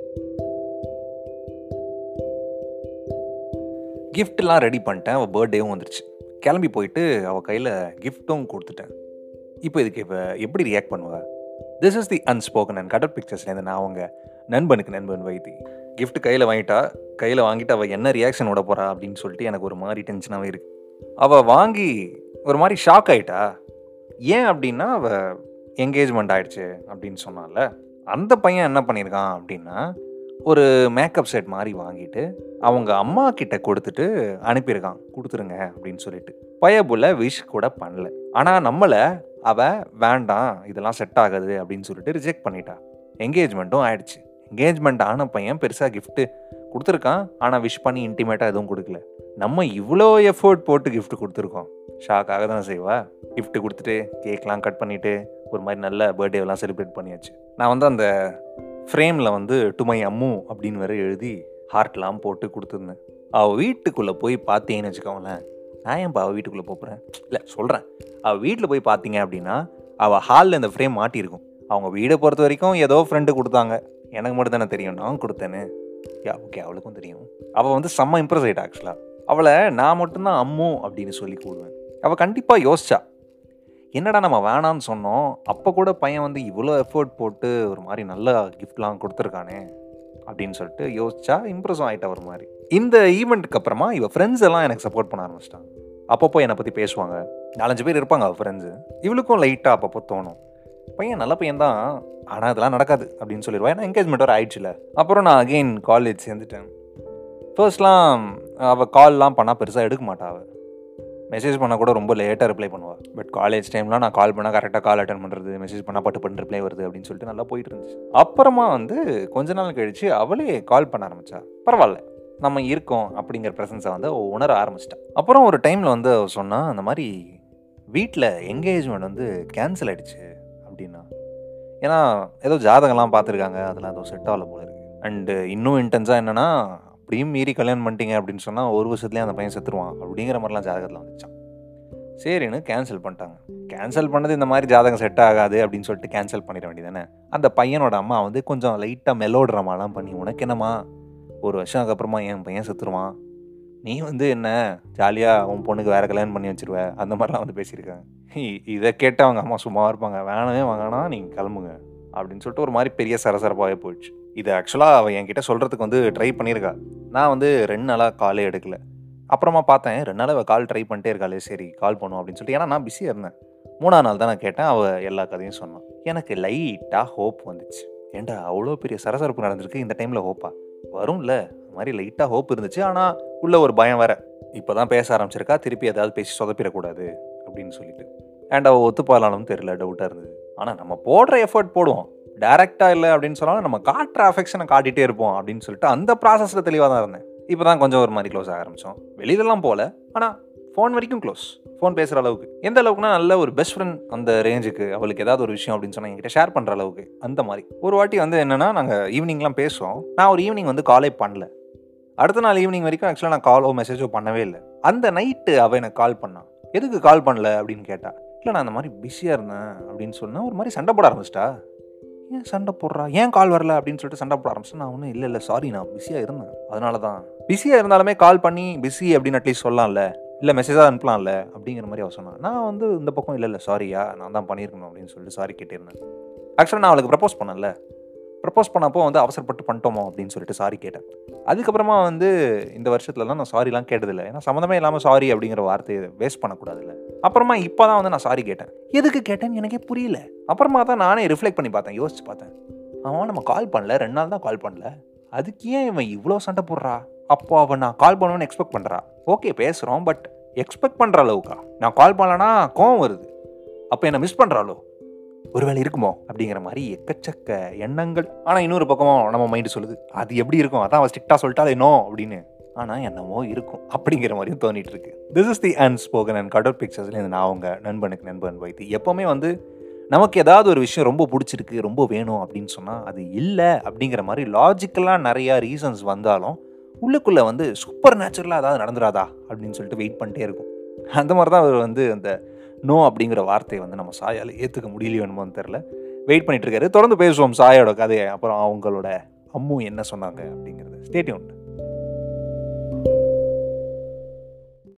கிஃப்ட்லாம் ready பண்ணிட்டேன் அவள் பர்த்டேவும் வந்துருச்சு கிளம்பி போயிட்டு அவள் கையில் கிஃப்ட்டும் கொடுத்துட்டேன் இப்போ இதுக்கு இப்போ எப்படி ரியாக்ட் பண்ணுவா this is the unspoken and Kadal பிக்சர்ஸ்லேருந்து நான் அவங்க நண்பனுக்கு நண்பன் வைத்தி gift கையில் வாங்கிட்டா கையில் வாங்கிட்டு அவள் என்ன ரியாக்ஷன் விட போறா அப்படின்னு சொல்லிட்டு எனக்கு ஒரு மாதிரி டென்ஷனாகவே இருக்கு அவள் வாங்கி ஒரு மாதிரி ஷாக் ஆயிட்டா ஏன் அப்படின்னா அவள் என்கேஜ்மெண்ட் ஆயிடுச்சு அப்படின்னு சொன்னால அந்த பையன் என்ன பண்ணியிருக்கான் அப்படின்னா ஒரு மேக்கப் செட் மாதிரி வாங்கிட்டு அவங்க அம்மா கிட்ட கொடுத்துட்டு அனுப்பியிருக்கான் கொடுத்துருங்க அப்படின்னு சொல்லிட்டு பயபுள்ள விஷ் கூட பண்ணல ஆனால் நம்மளை அவ வேண்டாம் இதெல்லாம் செட் ஆகாது அப்படின்னு சொல்லிட்டு ரிஜெக்ட் பண்ணிட்டா என்கேஜ்மெண்ட்டும் ஆயிடுச்சு என்கேஜ்மெண்ட் ஆன பையன் பெருசாக gift கொடுத்துருக்கான் ஆனால் விஷ் பண்ணி இன்டிமேட்டாக எதுவும் கொடுக்கல நம்ம இவ்வளோ எஃபோர்ட் போட்டு gift கொடுத்துருக்கோம் ஷாக்காக தான் செய்வா gift கொடுத்துட்டு கேக்லாம் கட் பண்ணிவிட்டு ஒரு மாதிரி நல்ல பர்த்டேவெல்லாம் செலிப்ரேட் பண்ணியாச்சு நான் வந்து அந்த ஃப்ரேமில் வந்து டுமை அம்மு அப்படின்னு வேற எழுதி ஹார்ட்லாம் போட்டு கொடுத்துருந்தேன் அவள் வீட்டுக்குள்ளே போய் பார்த்தீங்கன்னு வச்சுக்கோங்களேன் நான் ஏன்ப்பா அவள் வீட்டுக்குள்ளே போகிறேன் இல்லை சொல்கிறேன் அவள் வீட்டில் போய் பார்த்தீங்க அப்படின்னா அவள் ஹாலில் இந்த ஃப்ரேம் மாட்டியிருக்கும் அவங்க வீடை பொறுத்த வரைக்கும் ஏதோ ஃப்ரெண்டு கொடுத்தாங்க எனக்கு மட்டும் தானே தெரியும் நான் கொடுத்தேன்னு யா ஓகே அவளுக்கும் தெரியும் அவள் வந்து செம்ம இம்ப்ரெஸ் ஆகிட்டா ஆக்சுவலாக அவளை நான் மட்டும்தான் அம்மு அப்படின்னு சொல்லி கூடுவேன் அவள் கண்டிப்பாக யோசிச்சா என்னடா நம்ம வேணான்னு சொன்னோம் அப்போ கூட பையன் வந்து இவ்வளோ எஃபோர்ட் போட்டு ஒரு மாதிரி நல்ல கிஃப்ட்லாம் கொடுத்துருக்கானே அப்படின்னு சொல்லிட்டு யோசிச்சா இம்ப்ரெஸும் ஆகிட்டா ஒரு மாதிரி இந்த ஈவெண்ட்டுக்கு அப்புறமா இவ ஃப்ரெண்ட்ஸ் எல்லாம் எனக்கு சப்போர்ட் பண்ண ஆரம்பிச்சிட்டாங்க அப்பப்போ என்னை பற்றி பேசுவாங்க நாலஞ்சு பேர் இருப்பாங்க அவள் ஃப்ரெண்ட்ஸு இவளுக்கும் லைட்டாக அப்பப்போ தோணும் பையன் நல்ல பையன் தான் ஆனால் இதெல்லாம் நடக்காது அப்படின்னு சொல்லிடுவா ஏன்னா என்கேஜ்மெண்ட் வர ஆயிடுச்சுல அப்புறம் நான் அகெயின் காலேஜ் சேர்ந்துட்டேன் ஃபர்ஸ்ட்லாம் அவள் கால்லாம் பண்ணால் பெருசாக எடுக்க மாட்டா அவள் மெசேஜ் பண்ணால் கூட ரொம்ப லேட்டாக ரிப்ளை பண்ணுவாள் பட் காலேஜ் டைம்லாம் நான் கால் பண்ணால் கரெக்டாக கால் அட்டன் பண்ணுறது மெசேஜ் பண்ணால் பட்டு பண்ணி ரிப்ளை வருது அப்படின்னு சொல்லிட்டு நல்லா போயிட்டு இருந்துச்சு அப்புறமா வந்து கொஞ்ச நாள் கழிச்சு அவளே கால் பண்ண ஆரம்பிச்சா பரவாயில்ல நம்ம இருக்கோம் அப்படிங்கிற ப்ரெசன்ஸை வந்து அவ உணர ஆரம்பிச்சிட்டா அப்புறம் ஒரு டைமில் வந்து அவ சொன்னா அந்த மாதிரி வீட்டில் என்கேஜ்மெண்ட் வந்து கேன்சல் ஆயிடுச்சு அப்படின்னா ஏன்னா ஏதோ ஜாதகம்லாம் பார்த்துருக்காங்க அதெல்லாம் ஏதோ செட் ஆகல போல இருக்கு அண்டு இன்னும் இன்டென்ஸாக என்னன்னா அப்படியும் மீறி கல்யாணம் பண்ணிட்டீங்க அப்படின்னு சொன்னால் ஒரு வருஷத்துலேயே அந்த பையன் செத்துருவான் அப்படிங்கிற மாதிரிலாம் ஜாதகத்தில் வந்துச்சான் சரின்னு கேன்சல் பண்ணிட்டாங்க கேன்சல் பண்ணது இந்த மாதிரி ஜாதகம் செட் ஆகாது அப்படின்னு சொல்லிட்டு கேன்சல் பண்ணிட வேண்டியதானே அந்த பையனோட அம்மா வந்து கொஞ்சம் லைட்டாக மெலோட்ரமாலாம் பண்ணி உனக்கு என்னம்மா ஒரு வருஷம் அதுக்கப்புறமா என் பையன் செத்துருவான் நீ வந்து என்ன ஜாலியாக உன் பொண்ணுக்கு வேற கல்யாணம் பண்ணி வச்சிருவ அந்த மாதிரிலாம் வந்து பேசியிருக்காங்க இ- இதை கேட்டு அவங்க அம்மா சும்மா இருப்பாங்க வேணவே வாங்கினா நீங்கள் கிளம்புங்க அப்படின்னு சொல்லிட்டு ஒரு மாதிரி பெரிய சரசரப்பாகவே போயிடுச்சு இது ஆக்சுவலாக அவள் என்கிட்ட சொல்கிறதுக்கு வந்து ட்ரை பண்ணியிருக்கா நான் வந்து ரெண்டு நாளாக காலே எடுக்கல அப்புறமா பார்த்தேன் ரெண்டு நாள் அவள் கால் ட்ரை பண்ணிட்டே இருக்காளே சரி கால் பண்ணும் அப்படின்னு சொல்லிட்டு ஏன்னா நான் பிஸியாக இருந்தேன் மூணாவது நாள் தான் நான் கேட்டேன் அவள் எல்லா கதையும் சொன்னான் எனக்கு லைட்டாக ஹோப் வந்துச்சு ஏன்டா அவ்வளோ பெரிய சரசரப்பு நடந்திருக்கு இந்த டைமில் ஹோப்பா வரும்ல அந்த மாதிரி லைட்டாக ஹோப் இருந்துச்சு ஆனால் உள்ள ஒரு பயம் வேற இப்போ தான் பேச ஆரம்பிச்சிருக்கா திருப்பி ஏதாவது பேசி சொதப்பிடக்கூடாது அப்படின்னு சொல்லிட்டு அண்ட் அவள் ஒத்துப்பாளாலும் தெரியல டவுட்டாக இருந்தது ஆனால் நம்ம போடுற எஃபர்ட் போடுவோம் டேரெக்டாக இல்லை அப்படின்னு சொன்னாலும் நம்ம காட்டுற அஃபெக்ஷனை காட்டிகிட்டே இருப்போம் அப்படின்னு சொல்லிட்டு அந்த ப்ராசஸில் தெளிவாக தான் இருந்தேன் இப்போ தான் கொஞ்சம் ஒரு மாதிரி க்ளோஸ் ஆக ஆரம்பித்தோம் வெளியிலலாம் போகல ஆனால் ஃபோன் வரைக்கும் க்ளோஸ் ஃபோன் பேசுகிற அளவுக்கு எந்த அளவுக்குனா நல்ல ஒரு பெஸ்ட் ஃப்ரெண்ட் அந்த ரேஞ்சுக்கு அவளுக்கு ஏதாவது ஒரு விஷயம் அப்படின்னு சொன்னால் என்கிட்ட ஷேர் பண்ணுற அளவுக்கு அந்த மாதிரி ஒரு வாட்டி வந்து என்னென்னா நாங்கள் ஈவினிங்லாம் பேசுவோம் நான் ஒரு ஈவினிங் வந்து காலே பண்ணல அடுத்த நாள் ஈவினிங் வரைக்கும் ஆக்சுவலாக நான் காலோ மெசேஜோ பண்ணவே இல்லை அந்த நைட்டு அவள் எனக்கு கால் பண்ணான் எதுக்கு கால் பண்ணல அப்படின்னு கேட்டா இல்லை நான் அந்த மாதிரி பிஸியாக இருந்தேன் அப்படின்னு சொன்னேன் ஒரு மாதிரி சண்டை போட ஆரம்பிச்சிட்டா ஏன் சண்டை போடுறா ஏன் கால் வரல அப்படின்னு சொல்லிட்டு சண்டை போட ஆரம்பிச்சேன் நான் ஒன்றும் இல்லை இல்லை சாரி நான் பிஸியாக இருந்தேன் அதனால தான் பிஸியாக இருந்தாலுமே கால் பண்ணி பிஸி அப்படின்னு அட்லீஸ்ட் சொல்லலாம்ல இல்லை மெசேஜாக அனுப்பலாம்ல அப்படிங்கிற மாதிரி அவள் சொன்னான் நான் வந்து இந்த பக்கம் இல்லை இல்லை சாரியா நான் தான் பண்ணியிருக்கணும் அப்படின்னு சொல்லிட்டு சாரி கேட்டிருந்தேன் ஆக்சுவலாக நான் அவளுக்கு ப்ரப்போஸ் பண்ணல ப்ரப்போஸ் பண்ணப்போ வந்து அவசரப்பட்டு பண்ணிட்டோமோ அப்படின்னு சொல்லிட்டு சாரி கேட்டேன் அதுக்கப்புறமா வந்து இந்த வருஷத்துலலாம் நான் சாரிலாம் கேட்டதில்லை ஏன்னா சம்மந்தமே இல்லாமல் சாரி அப்படிங்கிற வார்த்தையை வேஸ்ட் பண்ணக்கூடாதுல்ல அப்புறமா இப்போ தான் வந்து நான் சாரி கேட்டேன் எதுக்கு கேட்டேன்னு எனக்கே புரியல அப்புறமா தான் நானே ரிஃப்ளெக்ட் பண்ணி பார்த்தேன் யோசிச்சு பார்த்தேன் அவன் நம்ம கால் பண்ணல ரெண்டு நாள் தான் கால் பண்ணல அதுக்கு ஏன் இவன் இவ்வளோ சண்டை போடுறா அப்போ அவன் நான் கால் பண்ணுவேன்னு எக்ஸ்பெக்ட் பண்ணுறா ஓகே பேசுகிறோம் பட் எக்ஸ்பெக்ட் பண்ணுற அளவுக்கா நான் கால் பண்ணலனா கோவம் வருது அப்போ என்னை மிஸ் பண்ணுறாளோ ஒருவேளை இருக்குமோ அப்படிங்கிற மாதிரி எக்கச்சக்க எண்ணங்கள் ஆனால் இன்னொரு பக்கமும் நம்ம மைண்டு சொல்லுது அது எப்படி இருக்கும் அதான் அவள் ஸ்ட்ரிக்டாக சொல்லிட்டாலே நோ அப்படின்னு ஆனால் என்னமோ இருக்கும் அப்படிங்கிற மாதிரியும் தோணிட்டு இருக்கு this is the unspoken and Kadal பிக்சர்ஸ்லேருந்து நான் அவங்க நண்பனுக்கு நண்பன் வைத்து எப்போவுமே வந்து நமக்கு ஏதாவது ஒரு விஷயம் ரொம்ப பிடிச்சிருக்கு ரொம்ப வேணும் அப்படின்னு சொன்னால் அது இல்லை அப்படிங்கிற மாதிரி லாஜிக்கலாக நிறையா ரீசன்ஸ் வந்தாலும் உள்ளுக்குள்ளே வந்து சூப்பர் நேச்சுரலாக ஏதாவது நடந்துராதா அப்படின்னு சொல்லிட்டு வெயிட் பண்ணிட்டே இருக்கும் அந்த மாதிரி தான் அவர் வந்து அந்த நோ அப்படிங்கிற வார்த்தையை வந்து நம்ம சாயால் ஏற்றுக்க முடியலையோ என்னமோன்னு தெரில வெயிட் பண்ணிட்டு இருக்காரு தொடர்ந்து பேசுவோம் சாயோட கதையை அப்புறம் அவங்களோட அம்மு என்ன சொன்னாங்க அப்படிங்கிறது ஸ்டேட்யூன்